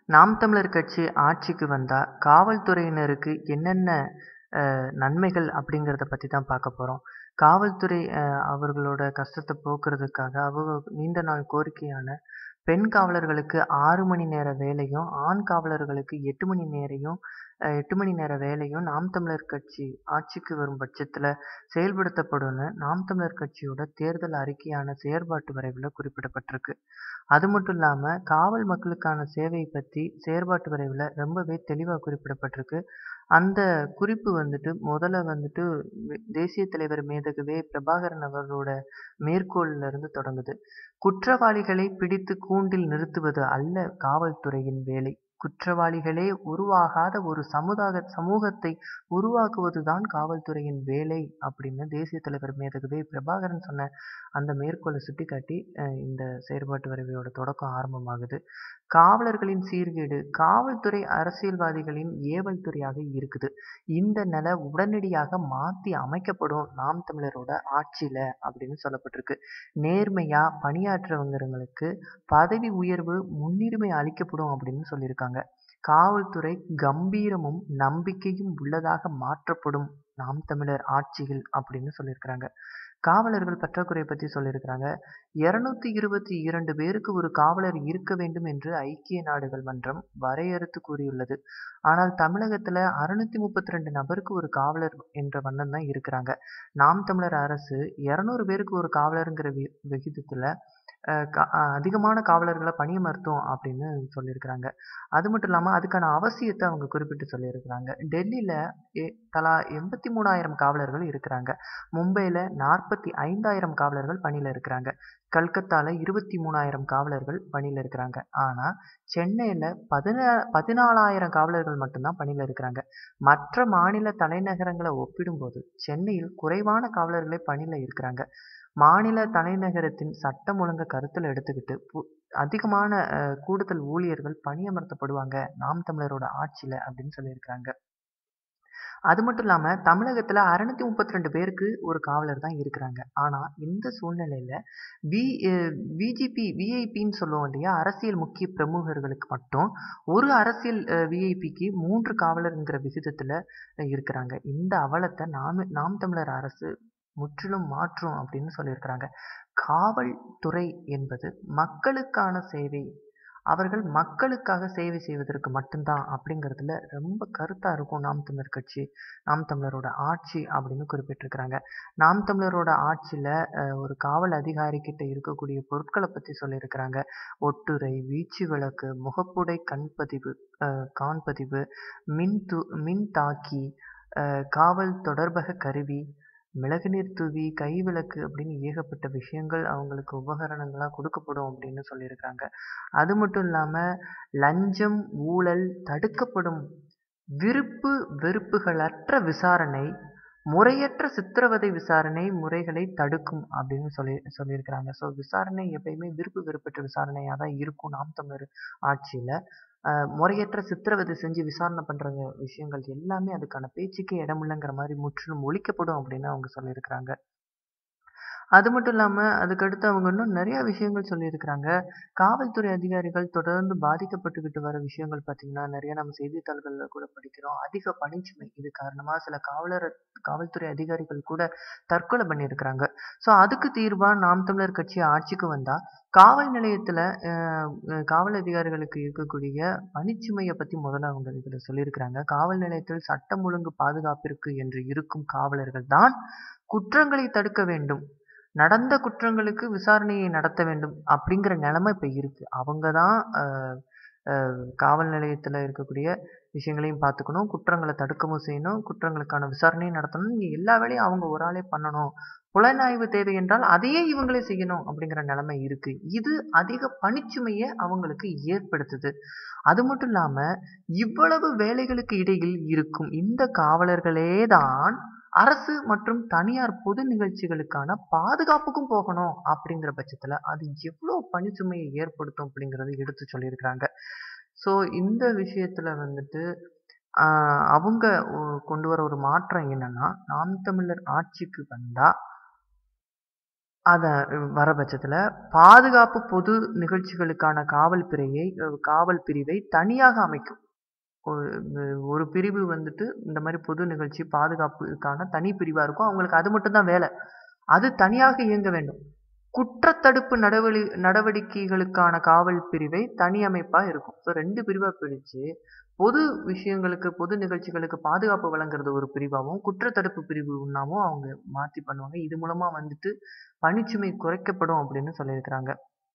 நாம் தமிழர் கட்சி ஆட்சிக்கு வந்தா காவல்துறையினருக்கு என்னென்ன அ, நன்மைகள் அப்படிங்கிறத பற்றி தான் பார்க்க போகிறோம் காவல்துறை அ, அவர்களோட கஷ்டத்தை போக்குறதுக்காக அவங்க நீண்ட நாள் கோரிக்கையான பெண் காவலர்களுக்கு ஆறு மணி நேர வேலையும் ஆண் காவலர்களுக்கு எட்டு மணி நேரையும் அஹ், எட்டு மணி நேர வேலையும் நாம் தமிழர் கட்சி ஆட்சிக்கு வரும் பட்சத்தில் செயல்படுத்தப்படும்னு நாம் தமிழர் கட்சியோட தேர்தல் அறிக்கையான செயற்பாட்டு வரைவில் குறிப்பிடப்பட்டிருக்கு அது மட்டும் இல்லாமல் காவல் மக்களுக்கான சேவை பற்றி செயற்பாட்டு வரைவில் ரொம்பவே தெளிவாக குறிப்பிடப்பட்டிருக்கு அந்த குறிப்பு வந்துட்டு முதல்ல வந்துட்டு வே- தேசிய தலைவர் மேதகுவே பிரபாகரன் அவர்களோட மேற்கோள்ல இருந்து தொடங்குது குற்றவாளிகளை பிடித்து கூண்டில் நிறுத்துவது அல்ல காவல்துறையின் வேலை குற்றவாளிகளே உருவாகாத ஒரு சமுதாய சமூகத்தை உருவாக்குவதுதான் காவல்துறையின் வேலை அப்படின்னு தேசிய தலைவர் மேதகுவே பிரபாகரன் சொன்ன அந்த மேற்கோளை சுட்டிக்காட்டி அஹ், இந்த செயற்பாட்டு வரைவையோட தொடக்கம் ஆரம்பமாகுது காவலர்களின் சீர்கேடு காவல்துறை அரசியல்வாதிகளின் ஏவல் துறையாக இருக்குது இந்த நிலை உடனடியாக மாற்றி அமைக்கப்படும் நாம் தமிழரோட ஆட்சியில அப்படின்னு சொல்லப்பட்டிருக்கு நேர்மையா பணியாற்றுறவங்களுக்கு பதவி உயர்வு முன்னுரிமை அளிக்கப்படும் அப்படின்னு சொல்லியிருக்காங்க காவல்துறை கம்பீரமும் நம்பிக்கையும் உள்ளதாக மாற்றப்படும் நாம் தமிழர் ஆட்சிகள் அப்படின்னு சொல்லியிருக்கிறாங்க காவலர்கள் பற்றாக்குறை பற்றி சொல்லியிருக்கிறாங்க இருநூத்தி இருபத்தி இரண்டு பேருக்கு ஒரு காவலர் இருக்க வேண்டும் என்று ஐக்கிய நாடுகள் மன்றம் வரையறுத்து கூறியுள்ளது ஆனால் தமிழகத்துல அறுநூத்தி முப்பத்தி ரெண்டு நபருக்கு ஒரு காவலர் என்ற வண்ணம் தான் இருக்கிறாங்க நாம் தமிழர் அரசு இருநூறு பேருக்கு ஒரு காவலருங்கிற வி விகிதத்துல அஹ், கா- அஹ், அதிகமான காவலர்களை பணியமர்த்தோம் அப்படின்னு சொல்லியிருக்கிறாங்க அது மட்டும் இல்லாமல் அதுக்கான அவசியத்தை அவங்க குறிப்பிட்டு சொல்லியிருக்கிறாங்க டெல்லியில் எ- தலா எண்பத்தி மூணாயிரம் காவலர்கள் இருக்கிறாங்க மும்பையில் நாற்பத்தி ஐந்தாயிரம் காவலர்கள் பணியில் இருக்கிறாங்க கல்கத்தாவில் இருபத்தி மூணாயிரம் காவலர்கள் பணியில் இருக்கிறாங்க ஆனால் சென்னையில் பதினா பதினாலாயிரம் காவலர்கள் மட்டும்தான் பணியில் இருக்கிறாங்க மற்ற மாநில தலைநகரங்களை ஒப்பிடும்போது சென்னையில் குறைவான காவலர்களே பணியில் இருக்கிறாங்க மாநில தலைநகரத்தின் சட்டம் ஒழுங்கை கருத்தில் எடுத்துக்கிட்டு பு- அதிகமான அஹ், கூடுதல் ஊழியர்கள் பணியமர்த்தப்படுவாங்க நாம் தமிழரோட ஆட்சியில் அப்படின்னு சொல்லியிருக்கிறாங்க அது மட்டும் இல்லாமல் தமிழகத்தில் அறுநூத்தி முப்பத்தி ரெண்டு பேருக்கு ஒரு காவலர் தான் இருக்கிறாங்க ஆனால் இந்த சூழ்நிலையில் வி விஜிபி விஐபின்னு சொல்லுவோம் இல்லையா அரசியல் முக்கிய பிரமுகர்களுக்கு மட்டும் ஒரு அரசியல் விஐபிக்கு மூன்று காவலருங்கிற விகிதத்தில் இருக்கிறாங்க இந்த அவலத்தை நாம் நாம் தமிழர் அரசு முற்றிலும் மாற்றும் அப்படின்னு சொல்லியிருக்கிறாங்க காவல்துறை என்பது மக்களுக்கான சேவை அவர்கள் மக்களுக்காக சேவை செய்வதற்கு மட்டும்தான் அப்படிங்கிறதுல ரொம்ப கருத்தாக இருக்கும் நாம் தமிழர் கட்சி நாம் தமிழரோட ஆட்சி அப்படின்னு குறிப்பிட்டிருக்கிறாங்க நாம் தமிழரோட ஆட்சியில் ஒரு காவல் அதிகாரி கிட்ட இருக்கக்கூடிய பொருட்களை பற்றி சொல்லியிருக்கிறாங்க ஒட்டுரை வீச்சு விளக்கு முகப்புடை கண்பதிவு அஹ், காண்பதிவு மின் து மின் தாக்கி அஹ், காவல் தொடர்பக கருவி மிளகு நீர் தூவி கைவிளக்கு அப்படின்னு ஏகப்பட்ட விஷயங்கள் அவங்களுக்கு உபகரணங்களாக கொடுக்கப்படும் அப்படின்னு சொல்லியிருக்காங்க அது மட்டும் இல்லாமல் லஞ்சம் ஊழல் தடுக்கப்படும் விருப்பு வெறுப்புகளற்ற விசாரணை முறையற்ற சித்திரவதை விசாரணை முறைகளை தடுக்கும் அப்படின்னு சொல்லி சொல்லியிருக்கிறாங்க ஸோ விசாரணை எப்பயுமே விருப்பு வெறுப்பற்ற விசாரணையாக தான் இருக்கும் நாம் தமிழர் ஆட்சியில் முறையற்ற சித்திரவதை செஞ்சு விசாரணை பண்ணுற விஷயங்கள் எல்லாமே அதுக்கான பேச்சுக்கே இடமில்லைங்கிற மாதிரி முற்றிலும் ஒழிக்கப்படும் அப்படின்னு அவங்க சொல்லியிருக்கிறாங்க அது மட்டும் இல்லாமல் அதுக்கடுத்து அவங்க இன்னும் நிறையா விஷயங்கள் சொல்லியிருக்கிறாங்க காவல்துறை அதிகாரிகள் தொடர்ந்து பாதிக்கப்பட்டுக்கிட்டு வர விஷயங்கள் பார்த்திங்கன்னா நிறைய நம்ம செய்தித்தாள்களில் கூட படிக்கிறோம் அதிக பணிச்சுமை இது காரணமாக சில காவலர் காவல்துறை அதிகாரிகள் கூட தற்கொலை பண்ணியிருக்கிறாங்க ஸோ அதுக்கு தீர்வாக நாம் தமிழர் கட்சி ஆட்சிக்கு வந்தால் காவல் நிலையத்தில் காவல் அதிகாரிகளுக்கு இருக்கக்கூடிய பணிச்சுமையை பற்றி முதல்ல அவங்க இதில் சொல்லியிருக்கிறாங்க காவல் நிலையத்தில் சட்டம் ஒழுங்கு பாதுகாப்பிற்கு என்று இருக்கும் காவலர்கள் தான் குற்றங்களை தடுக்க வேண்டும் நடந்த குற்றங்களுக்கு விசாரணையை நடத்த வேண்டும் அப்படிங்கிற நிலைமை இப்போ இருக்கு அவங்க தான் அஹ், அஹ், காவல் நிலையத்தில் இருக்கக்கூடிய விஷயங்களையும் பார்த்துக்கணும் குற்றங்களை தடுக்கவும் செய்யணும் குற்றங்களுக்கான விசாரணையும் நடத்தணும் இங்கே எல்லா வேலையும் அவங்க ஒரு ஆளே பண்ணணும் புலனாய்வு தேவை என்றால் அதையே இவங்களே செய்யணும் அப்படிங்கிற நிலைமை இருக்கு இது அதிக பணிச்சுமையை அவங்களுக்கு ஏற்படுத்துது அது மட்டும் இல்லாமல் இவ்வளவு வேலைகளுக்கு இடையில் இருக்கும் இந்த காவலர்களே தான் அரசு மற்றும் தனியார் பொது நிகழ்ச்சிகளுக்கான பாதுகாப்புக்கும் போகணும் அப்படிங்கிற பட்சத்தில் அது எவ்வளோ பணிச்சுமையை ஏற்படுத்தும் அப்படிங்கிறத எடுத்து சொல்லியிருக்கிறாங்க ஸோ இந்த விஷயத்தில் வந்துட்டு ஆஹ், அவங்க ஒ- கொண்டு வர ஒரு மாற்றம் என்னன்னா நாம் தமிழர் ஆட்சிக்கு வந்தால் அத வர பட்சத்துல பாதுகாப்பு பொது நிகழ்ச்சிகளுக்கான காவல் பிறையை காவல் பிரிவை தனியாக அமைக்கும். ஒரு ஒரு பிரிவு வந்துட்டு இந்த மாரி பொது நிகழ்ச்சி பாதுகாப்புக்கான தனி பிரிவா இருக்கும். அவங்களுக்கு அது மட்டும் தான் வேல. அது தனியாக இயங்க வேண்டும். குற்றத்தடுப்பு நடவடி நடவடிக்கைகளுக்கான காவல் பிரிவை தனி அமைப்பா இருக்கும். ஸோ 2 பிரிவா பிரிச்சு, பொது விஷயங்களுக்கு, பொது நிகழ்ச்சிகளுக்கு பாதுகாப்பு வழங்குறது ஒரு பிரிவாவும், குற்றத்தடுப்பு பிரிவு ஒண்ணாவும் அவங்க மாத்தி பண்ணுவாங்க. இது மூலமா வந்துட்டு பணிச்சுமை குறைக்கப்படும் அப்படின்னு சொல்லியிருக்கிறாங்க.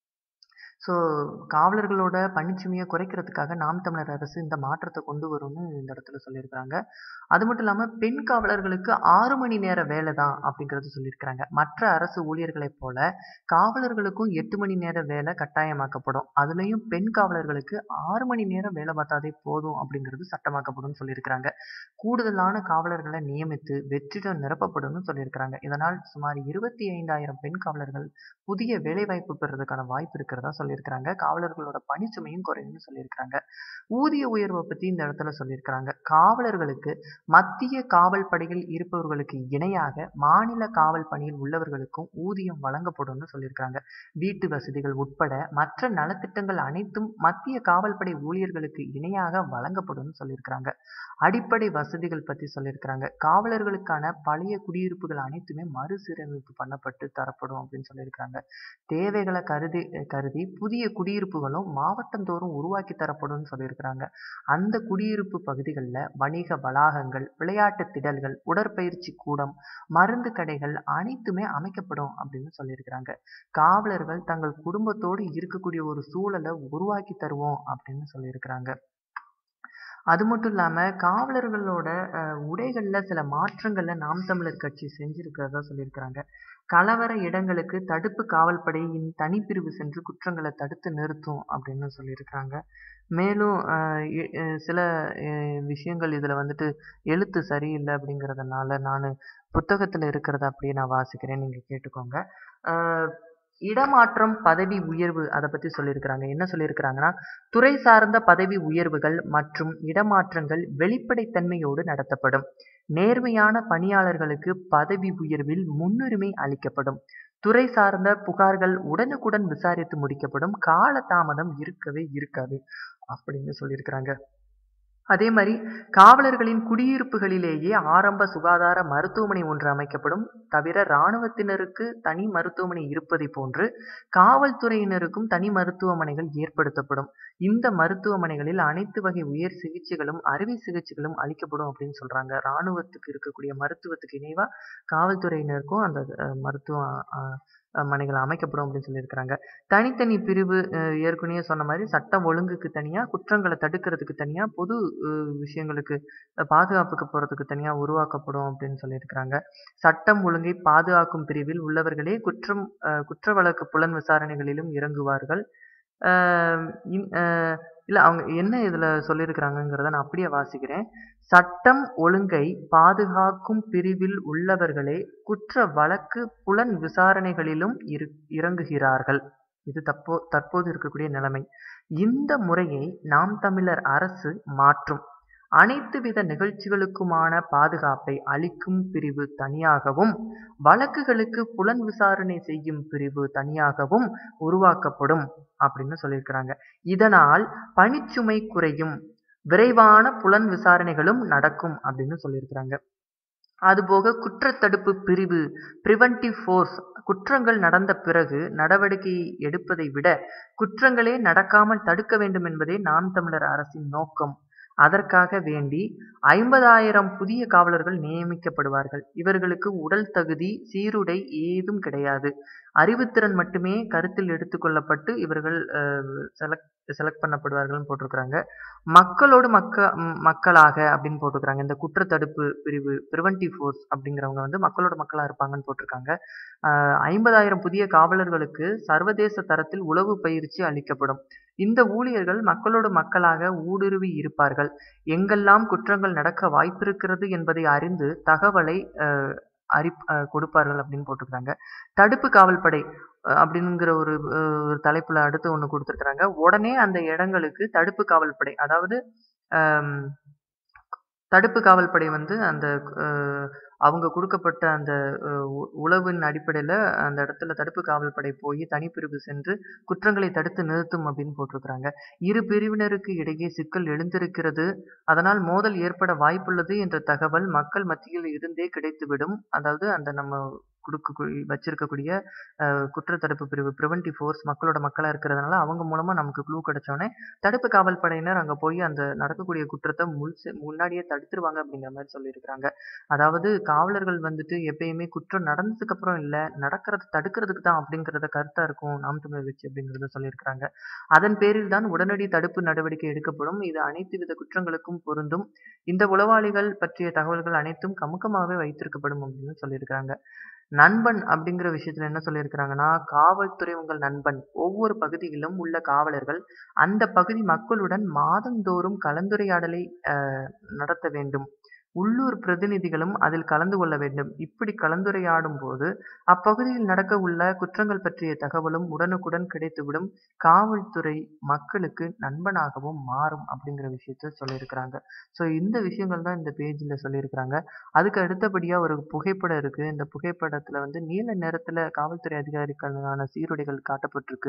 ஸோ காவலர்களோட பணிச்சுமைய குறைக்கிறதுக்காக நாம் தமிழர் அரசு இந்த மாற்றத்த கொண்டு வரும்னு இந்த இடத்துல சொல்லியிருக்கிறாங்க. அது மட்டும் இல்லாம பெண் காவலர்களுக்கு 6 மணி நேர வேலை தான் அப்படிங்கிறது சொல்லியிருக்கிறாங்க. மற்ற அரசு ஊழியர்களைப் போல காவலர்களுக்கும் 8 மணி நேர வேலை கட்டாயமாக்கப்படும். அதுலயும் பெண் காவலர்களுக்கு 6 மணி நேரம் வேலை பார்த்தாலே போதும் அப்படிங்கிறது சட்டமாக்கப்படும்னு சொல்லியிருக்கிறாங்க. கூடுதலான காவலர்கள நியமித்து வெற்றிடம் நிரப்பப்படும்னு சொல்லியிருக்கிறாங்க. இதனால் சுமார் 25,000 பெண் காவலர்கள் புதிய வேலைவாய்ப்பு பெறுறதுக்கான வாய்ப்பு இருக்கிறதா சொல்லியிருக்கிறாங்க. காவலர்களோட பணிச்சுமையும் குறையும்னு சொல்லியிருக்கிறாங்க. ஊதிய உயர்வ பத்தி இந்த இடத்துல சொல்லியிருக்கிறாங்க. காவலர்களுக்கு மத்திய காவல் படையில் இருப்பவர்களுக்கு இணையாக மாநில காவல் பணியில் உள்ளவர்களுக்கும் ஊதியம் வழங்கப்படும்னு சொல்லியிருக்கிறாங்க. வீட்டு வசதிகள் உட்பட மற்ற நலத்திட்டங்கள் அனைத்தும் மத்திய காவல் படை ஊழியர்களுக்கு இணையாக வழங்கப்படும்னு சொல்லியிருக்கிறாங்க. அடிப்படை வசதிகள் பத்தி சொல்லியிருக்கிறாங்க. காவலர்களுக்கான பழைய குடியிருப்புகள் அனைத்துமே மறுசீரமைப்பு பண்ணப்பட்டு தரப்படும் அப்படின்னு சொல்லியிருக்கிறாங்க. தேவைகள கருதி கருதி புதிய குடியிருப்புகளும் மாவட்டந்தோறும் உருவாக்கி தரப்படும்னு சொல்லியிருக்கிறாங்க. அந்த குடியிருப்பு பகுதிகள்ல வணிக வளாகங்கள், விளையாட்டு திடல்கள், உடற்பயிற்சி கூடம், மருந்து கடைகள் அனைத்துமே அமைக்கப்படும் அப்படின்னு சொல்லியிருக்கிறாங்க. காவலர்கள் தங்கள் குடும்பத்தோடு இருக்கக்கூடிய ஒரு சூழல உருவாக்கி தருவோம் அப்படின்னு சொல்லியிருக்கிறாங்க. அது மட்டும் இல்லாம காவலர்களோட அ உடைகள்ல சில மாற்றங்கள நாம் தமிழர் கட்சி செஞ்சிருக்கிறதா சொல்லியிருக்கிறாங்க. கலவர இடங்களுக்கு தடுப்பு காவல் படையின் தனிப்பிரிவு சென்று குற்றங்கள தடுத்து நிறுத்தும் அப்படின்னு சொல்லியிருக்கிறாங்க. மேலும் அ எ சில எ விஷயங்கள் இதுல வந்துட்டு எழுத்து சரியில்ல அப்படிங்கிறதுனால நானு புத்தகத்துல இருக்கிறத அப்படியே நான் வாசிக்கிறேன். நீங்க கேட்டுக்கோங்க. அ இடமாற்றம், பதவி உயர்வு அத பத்தி சொல்லியிருக்கிறாங்க. என்ன சொல்லியிருக்கிறாங்கன்னா, துறை சார்ந்த பதவி உயர்வுகள் மற்றும் இடமாற்றங்கள் வெளிப்படைத்தன்மையோடு நடத்தப்படும். நேர்மையான பணியாளர்களுக்கு பதவி உயர்வில் முன்னுரிமை அளிக்கப்படும். துறை சார்ந்த புகார்கள் உடனுக்குடன் விசாரித்து முடிக்கப்படும். கால தாமதம் இருக்கவே இருக்காது அப்படின்னு சொல்லியிருக்கிறாங்க. அதே மாரி காவலர்களின் குடியிருப்புகளிலேயே ஆரம்ப சுகாதார மருத்துவமனை ஒன்று அமைக்கப்படும். தவிர ராணுவத்தினருக்கு தனி மருத்துவமனை இருப்பதை போன்று காவல்துறையினருக்கும் தனி மருத்துவமனைகள் ஏற்படுத்தப்படும். இந்த மருத்துவமனைகளில் அனைத்து வகை உயர் சிகிச்சைகளும், அறுவை சிகிச்சைகளும் அளிக்கப்படும் அப்படின்னு சொல்றாங்க. ராணுவத்துக்கு இருக்கக்கூடிய மருத்துவத்துக்கு இணைவா காவல்துறையினருக்கும் அந்த அ மருத்துவ அ மனைகள் அமைக்கப்படும் அப்படின்னு சொல்லியிருக்கிறாங்க. தனித்தனி பிரிவு அ ஏற்கனவே சொன்ன மாரி சட்டம் ஒழுங்குக்கு தனியா, குற்றங்கள தடுக்கிறதுக்கு தனியா, பொது அ விஷயங்களுக்கு பாதுகாப்புக்கு போறதுக்கு தனியா உருவாக்கப்படும் அப்படின்னு சொல்லியிருக்கிறாங்க. சட்டம் ஒழுங்கை பாதுகாக்கும் பிரிவில் உள்ளவர்களே குற்றம் அ குற்ற வழக்கு புலன் விசாரணைகளிலும் இறங்குவார்கள். அ இன் அ இல்ல அவங்க என்ன இதுல சொல்லியிருக்கிறாங்கங்கிறத நான் அப்படியே வாசிக்கிறேன். சட்டம் ஒழுங்கை பாதுகாக்கும் பிரிவில் உள்ளவர்களே குற்ற வழக்கு புலன் விசாரணைகளிலும் இரு இறங்குகிறார்கள். இது தப்போ தற்போது இருக்கக்கூடிய நிலைமை. இந்த முறையை நாம் தமிழர் அரசு மாற்றும். அனைத்து வித நிகழ்ச்சிகளுக்குமான பாதுகாப்பை அளிக்கும் பிரிவு தனியாகவும், வழக்குகளுக்கு புலன் விசாரணை செய்யும் பிரிவு தனியாகவும் உருவாக்கப்படும் அப்படின்னு சொல்லியிருக்கிறாங்க. இதனால் பணிச்சுமை குறையும். விரைவான புலன் விசாரணைகளும் நடக்கும் அப்படின்னு சொல்லியிருக்கிறாங்க. அதுபோக குற்றத்தடுப்பு பிரிவு பிரிவென்டிவ் ஃபோர்ஸ் குற்றங்கள் நடந்த பிறகு நடவடிக்கை எடுப்பதை விட, குற்றங்களே நடக்காமல் தடுக்க வேண்டும் என்பதே நாம் தமிழர் அரசின் நோக்கம். அதற்காக வேண்டி 50,000 புதிய காவலர்கள் நியமிக்கப்படுவார்கள். இவர்களுக்கு உடல் தகுதி, சீருடை ஏதும் கிடையாது. அறிவுத்திறன் மட்டுமே கருத்தில் எடுத்துக் கொள்ளப்பட்டு இவர்கள் அ செலக்ட் செலக்ட் பண்ணப்படுவார்கள்னு போட்டிருக்கிறாங்க. மக்களோடு மக்க மக்களாக அப்படின்னு போட்டிருக்கிறாங்க. இந்த குற்றத்தடுப்பு பிரிவு பிரிவென்டிவ் ஃபோர்ஸ் அப்படிங்கிறவங்க வந்து மக்களோட மக்களா இருப்பாங்கன்னு போட்டிருக்காங்க. அ 50,000 புதிய காவலர்களுக்கு சர்வதேச தரத்தில் உளவு பயிற்சி அளிக்கப்படும். இந்த ஊழியர்கள் மக்களோடு மக்களாக ஊடுருவி இருப்பார்கள். எங்கெல்லாம் குற்றங்கள் நடக்க வாய்ப்பிருக்கிறது என்பதை அறிந்து தகவலை அ அறிப் அ கொடுப்பார்கள் அப்படின்னு போட்டிருக்காங்க. தடுப்பு காவல் படை அப்படிங்கிற ஒரு அ ஒரு தலைப்புல அடுத்து ஒண்ணு குடுத்திருக்கிறாங்க. உடனே அந்த இடங்களுக்கு தடுப்பு காவல் படை அதாவது அம் தடுப்பு காவல் படை வந்து அந்த அ அவங்க குடுக்கப்பட்ட அந்த அ உ உளவின் அடிப்படையில அந்த இடத்துல தடுப்பு காவல் படை போய் தனிப்பிரிவு சென்று குற்றங்களை தடுத்து நிறுத்தும் அப்படின்னு போட்டிருக்கிறாங்க. இரு பிரிவினருக்கு இடையே சிக்கல் எழுந்திருக்கிறது. அதனால் மோதல் ஏற்பட வாய்ப்புள்ளது என்ற தகவல் மக்கள் மத்தியில் இருந்தே கிடைத்துவிடும். அதாவது அந்த நம்ம குடுக்கக்கூடிய வச்சிருக்கக்கூடிய அ குற்ற தடுப்பு பிரிவு பிரிவென்டிவ் ஃபோர்ஸ் மக்களோட மக்களா இருக்கிறதுனால, அவங்க மூலமா நமக்கு க்ளூ கிடைச்சோனே, தடுப்பு காவல் படையினர் அங்க போய் அந்த நடக்கக்கூடிய குற்றத்த முழுசு முன்னாடியே தடுத்துருவாங்க அப்படிங்கிற மாரி சொல்லியிருக்கிறாங்க. அதாவது காவலர்கள் வந்துட்டு எப்பயுமே குற்றம் நடந்ததுக்கு அப்புறம் இல்ல, நடக்கிறத தடுக்கிறதுக்கு தான் அப்படிங்கிறத கருத்தா இருக்கும் நாம் தமிழர் கட்சி அப்படிங்கிறத சொல்லியிருக்கிறாங்க. அதன் பேரில் தான் உடனடி தடுப்பு நடவடிக்கை எடுக்கப்படும். இது அனைத்து வித குற்றங்களுக்கும் பொருந்தும். இந்த உளவாளிகள் பற்றிய தகவல்கள் அனைத்தும் கமுக்கமாகவே வைத்திருக்கப்படும் அப்படின்னு சொல்லியிருக்கிறாங்க. நண்பன் அப்படிங்கிற விஷயத்துல என்ன சொல்லியிருக்கிறாங்கன்னா, காவல்துறை உங்கள் நண்பன். ஒவ்வொரு பகுதியிலும் உள்ள காவலர்கள் அந்த பகுதி மக்களுடன் மாதந்தோறும் கலந்துரையாடலை அ நடத்த வேண்டும். உள்ளூர் பிரதிநிதிகளும் அதில் கலந்து கொள்ள வேண்டும். இப்படி கலந்துரையாடும்போது, அப்பகுதியில் நடக்க உள்ள குற்றங்கள் பற்றிய தகவலும் உடனுக்குடன் கிடைத்துவிடும். காவல்துறை மக்களுக்கு நண்பனாகவும் மாறும் அப்படிங்கிற விஷயத்த சொல்லியிருக்கிறாங்க. ஸோ இந்த விஷயங்கள் தான் இந்த பேஜ்ல சொல்லியிருக்கிறாங்க. அதுக்கு அடுத்தபடியா ஒரு புகைப்படம் இருக்கு. இந்த புகைப்படத்துல வந்து நீல நிறத்துல காவல்துறை அதிகாரிகளுக்கான சீருடைகள் காட்டப்பட்டிருக்கு.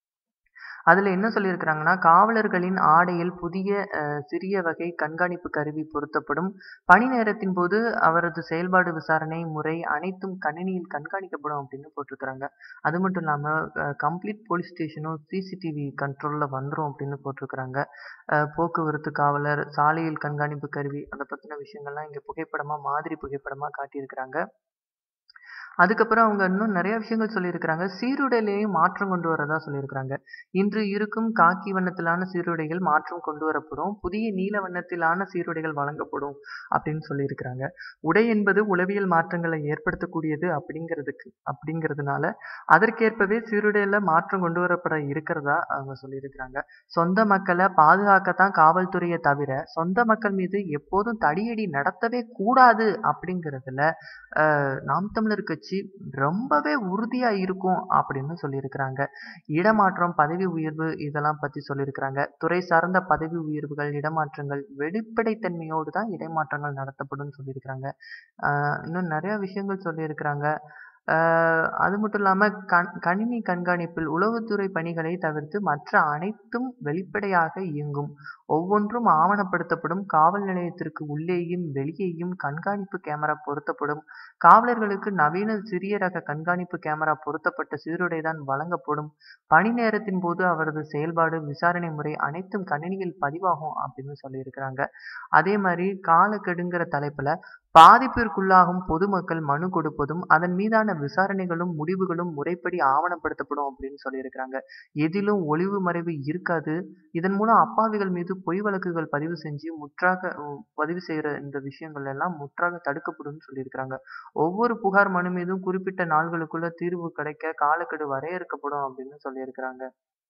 அதுல என்ன சொல்லியிருக்கிறாங்கன்னா, காவலர்களின் ஆடையில் புதிய அ சிறிய வகை கண்காணிப்பு கருவி பொருத்தப்படும். பணி நேரத்தின் போது அவரது செயல்பாடு விசாரணை முறை அனைத்தும் கணினியில் கண்காணிக்கப்படும் அப்படின்னு போட்டிருக்கிறாங்க. அது மட்டும் இல்லாம அ கம்ப்ளீட் போலீஸ் ஸ்டேஷனும் சிசிடிவி கண்ட்ரோல்ல வந்துரும் அப்படின்னு போட்டிருக்கிறாங்க. அ போக்குவரத்து காவலர், சாலையில் கண்காணிப்பு கருவி அத பத்தின விஷயங்கள்லாம் இங்க புகைப்படமா மாதிரி புகைப்படமா காட்டியிருக்கிறாங்க. அதுக்கப்புறம் அவங்க இன்னும் நெறைய விஷயங்கள் சொல்லியிருக்கிறாங்க. சீருடையிலேயும் மாற்றம் கொண்டு வரதா சொல்லியிருக்கிறாங்க. இன்று இருக்கும் காக்கி வண்ணத்திலான சீருடைகள் மாற்றம் கொண்டு வரப்படும். புதிய நீல வண்ணத்திலான சீருடைகள் வழங்கப்படும் அப்படின்னு சொல்லியிருக்கிறாங்க. உடை என்பது உளவியல் மாற்றங்களை ஏற்படுத்தக்கூடியது அப்படிங்கிறதுக்கு அப்படிங்கிறதுனால, அதற்கேற்பவே சீருடையில மாற்றம் கொண்டு வரப்பட இருக்கிறதா அவங்க சொல்லியிருக்கிறாங்க. சொந்த மக்கள பாதுகாக்கத்தான் காவல்துறையே தவிர, சொந்த மக்கள் மீது எப்போதும் தடியடி நடத்தவே கூடாது அப்படிங்கிறதுல அ நாம் தமிழர் கட்சி ரொம்பவே உறுதியா இருக்கும் அப்படின்னு சொல்லியிருக்கிறாங்க. இடமாற்றம், பதவி உயர்வு இதெல்லாம் பத்தி சொல்லியிருக்கிறாங்க. துறை சார்ந்த பதவி உயர்வுகள், இடமாற்றங்கள் வெளிப்படைத்தன்மையோடு தான் இடைமாற்றங்கள் நடத்தப்படும்னு சொல்லியிருக்கிறாங்க. அ இன்னும் நெறைய விஷயங்கள் சொல்லியிருக்கிறாங்க. அ அது மட்டும் இல்லாம கண் கணினி கண்காணிப்பில் உளவுத்துறை பணிகளை தவிர்த்து மற்ற அனைத்தும் வெளிப்படையாக இயங்கும். ஒவ்வொன்றும் ஆவணப்படுத்தப்படும். காவல் நிலையத்திற்கு உள்ளேயும், வெளியேயும் கண்காணிப்பு கேமரா பொருத்தப்படும். காவலர்களுக்கு நவீன சிறிய ரக கண்காணிப்பு கேமரா பொருத்தப்பட்ட சீருடை தான் வழங்கப்படும். பணி நேரத்தின் போது அவரது செயல்பாடு, விசாரணை முறை அனைத்தும் கணினியில் பதிவாகும் அப்படின்னு சொல்லியிருக்கிறாங்க. அதே மாரி காலக்கெடுங்கிற தலைப்புல பாதிப்பிற்குள்ளாகும் பொதுமக்கள் மனு கொடுப்பதும், அதன் மீதான விசாரணைகளும், முடிவுகளும் முறைப்படி ஆவணப்படுத்தப்படும் அப்படின்னு சொல்லியிருக்கிறாங்க. எதிலும் ஒளிவு மறைவு இருக்காது. இதன் மூலம் அப்பாவிகள் மீது பொய் வழக்குகள் பதிவு செஞ்சு முற்றாக ம் பதிவு செய்ற இந்த விஷயங்கள் எல்லாம் முற்றாக தடுக்கப்படும்னு சொல்லியிருக்கிறாங்க. ஒவ்வொரு புகார் மனு மீதும் குறிப்பிட்ட நாள்களுக்குள்ள தீர்வு கிடைக்க காலக்கெடு வரையறுக்கப்படும் அப்படின்னு சொல்லியிருக்கிறாங்க.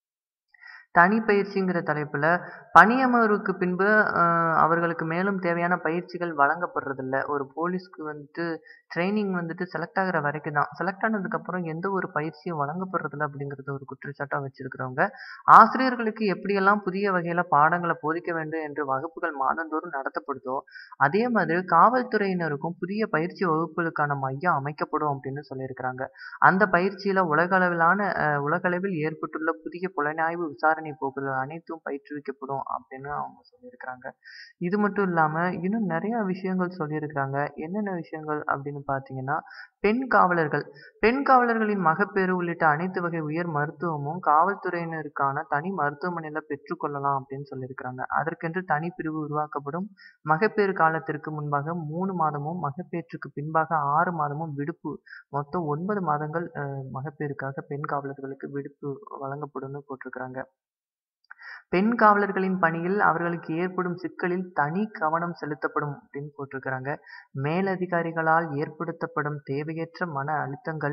தனி பயிற்சிங்கிற தலைப்புல பணியமர்வுக்கு பின்பு அ அவர்களுக்கு மேலும் தேவையான பயிற்சிகள் வழங்கப்படுறதில்ல. ஒரு போலீஸ்க்கு வந்துட்டு ட்ரெய்னிங் வந்துட்டு செலக்ட் ஆகுற வரைக்கும் தான். செலக்ட் ஆனதுக்கப்புறம் எந்த ஒரு பயிற்சியும் வழங்கப்படுறதில்ல அப்படிங்கிறத ஒரு குற்றச்சாட்டா வச்சிருக்கிறவங்க, ஆசிரியர்களுக்கு எப்படியெல்லாம் புதிய வகையில பாடங்கள போதிக்க வேண்டும் என்று வகுப்புகள் மாதந்தோறும் நடத்தப்படுதோ, அதே மாதிரி காவல்துறையினருக்கும் புதிய பயிற்சி வகுப்புகளுக்கான மையம் அமைக்கப்படும் அப்படின்னு சொல்லியிருக்கிறாங்க. அந்த பயிற்சியில உலக அளவிலான அ உலகளவில் ஏற்பட்டுள்ள புதிய புலனாய்வு விசாரணை போக்குகள் அனைத்தும் பயிற்றுவிக்கப்படும் அப்படின்னு அவங்க சொல்லியிருக்கிறாங்க. இது மட்டும் இல்லாம இன்னும் நெறைய விஷயங்கள் சொல்லியிருக்கிறாங்க. என்னென்ன விஷயங்கள் அப்படின்னு பார்த்தீங்கன்னா, பெண் காவலர்கள் பெண் காவலர்களின் மகப்பேறு உள்ளிட்ட அனைத்து வகை உயர் மருத்துவமும் காவல்துறையினருக்கான தனி மருத்துவமனையில பெற்றுக் கொள்ளலாம் அப்படின்னு சொல்லியிருக்கிறாங்க. அதற்கென்று தனி பிரிவு உருவாக்கப்படும். மகப்பேறு காலத்திற்கு முன்பாக 3 மாதமும், மகப்பேற்றுக்கு பின்பாக 6 மாதமும் விடுப்பு. மொத்தம் 9 மாதங்கள் அ மகப்பேறுக்காக பெண் காவலர்களுக்கு விடுப்பு வழங்கப்படும்னு போட்டிருக்கிறாங்க. பெண் காவலர்களின் பணியில் அவர்களுக்கு ஏற்படும் சிக்கலில் தனி கவனம் செலுத்தப்படும் அப்படின்னு போட்டிருக்கிறாங்க. மேலதிகாரிகளால் ஏற்படுத்தப்படும் தேவையற்ற மன அழுத்தங்கள்,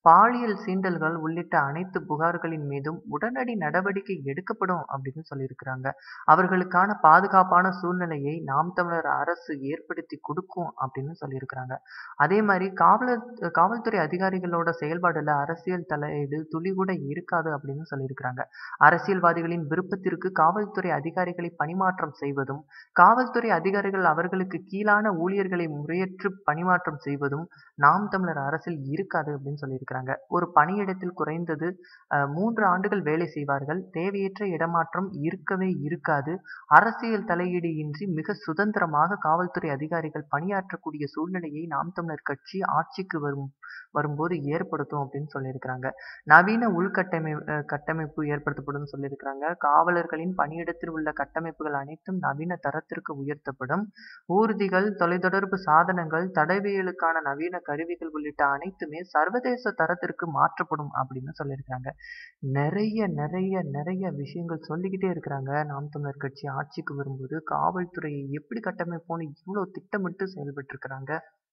பாலியல் சீண்டல்கள் உள்ளிட்ட அனைத்து புகார்களின் மீதும் உடனடி நடவடிக்கை எடுக்கப்படும் அப்படின்னு சொல்லியிருக்கிறாங்க அவர்களுக்கான பாதுகாப்பான சூழ்நிலையை நாம் தமிழர் அரசு ஏற்படுத்தி கொடுக்கும் அப்படின்னு சொல்லியிருக்கிறாங்க அதே மாதிரி காவலர் காவல்துறை அதிகாரிகளோட செயல்பாடுல அரசியல் தலையீடு துளி கூட இருக்காது அப்படின்னு சொல்லியிருக்கிறாங்க அரசியல்வாதிகளின் விருப்பத்திற்கு காவல்துறை அதிகாரிகளை பணிமாற்றம் செய்வதும் காவல்துறை அதிகாரிகள் அவர்களுக்கு கீழான ஊழியர்களை முறையற்று பணிமாற்றம் செய்வதும் நாம் தமிழர் அரசில் இருக்காது அப்படின்னு சொல்லியிருக்கிறாங்க ஒரு பணியிடத்தில் குறைந்தது அஹ், மூன்று ஆண்டுகள் வேலை செய்வார்கள் தேவையற்ற இடமாற்றம் இருக்கவே இருக்காது அரசியல் தலையீடு இன்றி மிக சுதந்திரமாக காவல்துறை அதிகாரிகள் பணியாற்றக்கூடிய சூழ்நிலையை நாம் தமிழர் கட்சி ஆட்சிக்கு வரும் வரும்போது ஏற்படுத்தும் அப்படின்னு சொல்லியிருக்கிறாங்க நவீன உள்கட்டமை அஹ், கட்டமைப்பு ஏற்படுத்தப்படும் சொல்லியிருக்கிறாங்க காவலர்களின் பணியிடத்தில் உள்ள கட்டமைப்புகள் அனைத்தும் நவீன தரத்திற்கு உயர்த்தப்படும் ஊர்திகள் தொலைத்தொடர்பு சாதனங்கள் தடவியலுக்கான நவீன கருவிகள் உள்ளிட்ட அனைத்துமே சர்வதேச தரத்திற்கு மாற்றப்படும் அப்படின்னு சொல்லியிருக்காங்க நிறைய நிறைய நிறைய விஷயங்கள் சொல்லிக்கிட்டே இருக்கிறாங்க நாம் தமிழர் கட்சி ஆட்சிக்கு வரும்போது காவல்துறையை எப்படி கட்டமைப்போம்னு இவ்வளோ திட்டமிட்டு செயல்பட்டு இருக்கிறாங்க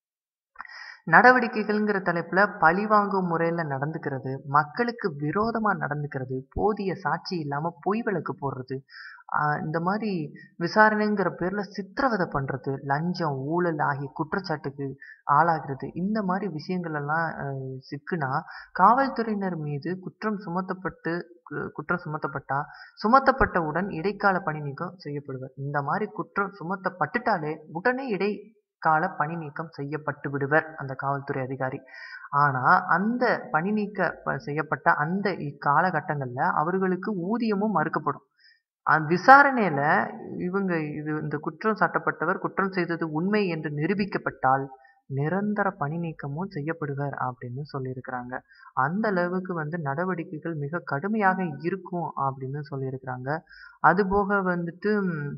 நடவடிக்கைகள்ங்கிற தலைப்புல பழிவாங்கும் முறையில நடந்துக்கிறது மக்களுக்கு விரோதமா நடந்துக்கிறது போதிய சாட்சி இல்லாம பொய் வழக்கு போடுறது ஆஹ் இந்த மாதிரி விசாரணைங்கிற பேர்ல சித்திரவதை பண்றது லஞ்சம் ஊழல் ஆகிய குற்றச்சாட்டுக்கு ஆளாகிறது இந்த மாதிரி விஷயங்கள் எல்லாம் ஆஹ் சிக்குனா காவல்துறையினர் மீது குற்றம் சுமத்தப்பட்டு கு- குற்றம் சுமத்தப்பட்டா சுமத்தப்பட்டவுடன் இடைக்கால பணி நீக்கம் செய்யப்படுவர் இந்த மாதிரி குற்றம் சுமத்தப்பட்டுட்டாலே உடனே இடைக்கால பணி நீக்கம் செய்யப்பட்டு விடுவர் அந்த காவல்துறை அதிகாரி ஆனா அந்த பணி நீக்க ப- செய்யப்பட்ட அந்த இக்காலகட்டங்கள்ல அவர்களுக்கு ஊதியமும் மறுக்கப்படும் அந்த விசாரணையில இவங்க இது இந்த குற்றம் சாட்டப்பட்டவர் குற்றம் செய்தது உண்மை என்று நிரூபிக்கப்பட்டால் நிரந்தர பணி நீக்கமும் செய்யப்படுவர் அப்படின்னு சொல்லியிருக்கிறாங்க அந்த அளவுக்கு வந்து நடவடிக்கைகள் மிக கடுமையாக இருக்கும் அப்படின்னு சொல்லியிருக்கிறாங்க அதுபோக வந்துட்டு ம்,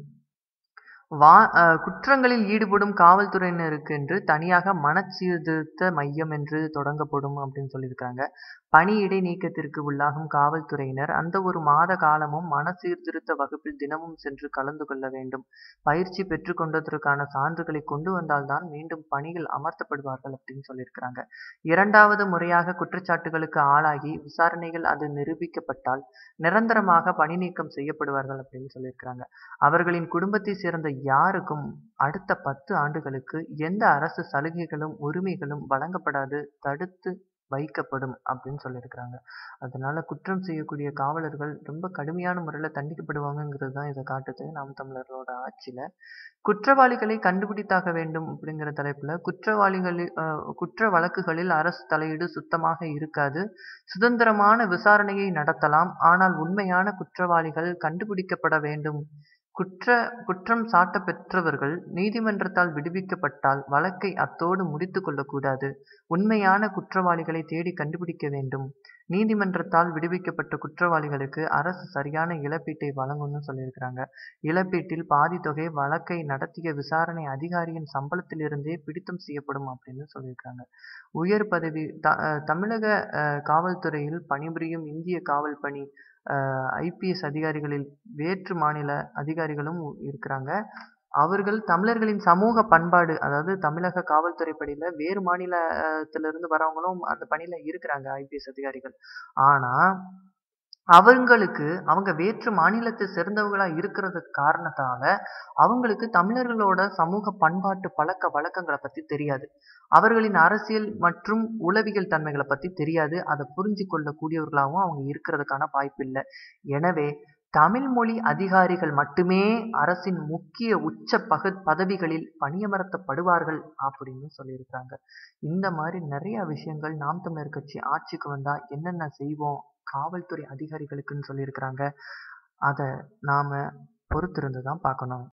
வா அஹ் குற்றங்களில் ஈடுபடும் காவல்துறையினருக்கு என்று தனியாக மனச்சீர்திருத்த மையம் என்று தொடங்கப்படும் அப்படின்னு சொல்லியிருக்காங்க பணியிடை நீக்கத்திற்கு உள்ளாகும் காவல்துறையினர் அந்த ஒரு மாத காலமும் மன சீர்திருத்த வகுப்பில் தினமும் சென்று கலந்து கொள்ள வேண்டும் பயிற்சி பெற்றுக்கொண்டதற்கான சான்றுகளை கொண்டு வந்தால்தான் மீண்டும் பணியில் அமர்த்தப்படுவார்கள் அப்படின்னு சொல்லியிருக்கிறாங்க இரண்டாவது முறையாக குற்றச்சாட்டுகளுக்கு ஆளாகி விசாரணைகள் அது நிரூபிக்கப்பட்டால் நிரந்தரமாக பணி நீக்கம் செய்யப்படுவார்கள் அப்படின்னு சொல்லியிருக்கிறாங்க அவர்களின் குடும்பத்தை சேர்ந்த யாருக்கும் அடுத்த பத்து ஆண்டுகளுக்கு எந்த அரசு சலுகைகளும் உரிமைகளும் வழங்கப்படாது தடுத்து வைக்கப்படும் அப்படின்னு சொல்லியிருக்கிறாங்க அதனால குற்றம் செய்யக்கூடிய காவலர்கள் ரொம்ப கடுமையான முறையில் தண்டிக்கப்படுவாங்கங்கிறது தான் இதை காட்டுது நாம் தமிழர்களோட ஆட்சியில குற்றவாளிகளை கண்டுபிடித்தாக வேண்டும் அப்படிங்கிற தலைப்புல குற்றவாளிகளில் அஹ், குற்ற வழக்குகளில் அரசு தலையீடு சுத்தமாக இருக்காது சுதந்திரமான விசாரணையை நடத்தலாம் ஆனால் உண்மையான குற்றவாளிகள் கண்டுபிடிக்கப்பட வேண்டும் குற்ற குற்றம் சாட்ட பெற்றவர்கள் நீதிமன்றத்தால் விடுவிக்கப்பட்டால் வழக்கை அத்தோடு முடித்து கொள்ளக்கூடாது உண்மையான குற்றவாளிகளை தேடி கண்டுபிடிக்க வேண்டும் நீதிமன்றத்தால் விடுவிக்கப்பட்ட குற்றவாளிகளுக்கு அரசு சரியான இழப்பீட்டை வழங்கும்னு சொல்லியிருக்கிறாங்க இழப்பீட்டில் பாதி தொகை வழக்கை நடத்திய விசாரணை அதிகாரியின் சம்பளத்திலிருந்தே பிடித்தம் செய்யப்படும் அப்படின்னு சொல்லியிருக்காங்க உயர் பதவி த அஹ் தமிழக அஹ், காவல்துறையில் பணிபுரியும் இந்திய காவல் பணி ஐபிஎஸ் அதிகாரிகளில் வேற்று மாநில அதிகாரிகளும் இருக்கிறாங்க அவர்கள் தமிழர்களின் சமூக பண்பாடு அதாவது தமிழக காவல்துறை பணியில வேறு மாநிலத்திலிருந்து வரவங்களும் அந்த பணியில இருக்கிறாங்க ஐபிஎஸ் அதிகாரிகள் ஆனா அவங்களுக்கு அவங்க வேற்று மாநிலத்தை சேர்ந்தவங்களா இருக்கிறது காரணத்தால அவங்களுக்கு தமிழர்களோட சமூக பண்பாட்டு பழக்க வழக்கங்களை பத்தி தெரியாது அவர்களின் அரசியல் மற்றும் உளவியல் தன்மைகளை பத்தி தெரியாது அதை புரிஞ்சு கொள்ளக்கூடியவர்களாகவும் அவங்க இருக்கிறதுக்கான வாய்ப்பு இல்லை எனவே தமிழ் மொழி அதிகாரிகள் மட்டுமே அரசின் முக்கிய உச்ச பக பதவிகளில் பணியமர்த்தப்படுவார்கள் அப்படின்னு சொல்லியிருக்காங்க இந்த மாதிரி நிறைய விஷயங்கள் நாம் தமிழர் கட்சி ஆட்சிக்கு வந்தா என்னென்ன செய்வோம் காவல்துறை அதிகாரிகளுக்குன்னு சொல்லியிருக்கிறாங்க அதை நாம பொறுத்திருந்து தான் பார்க்கணும்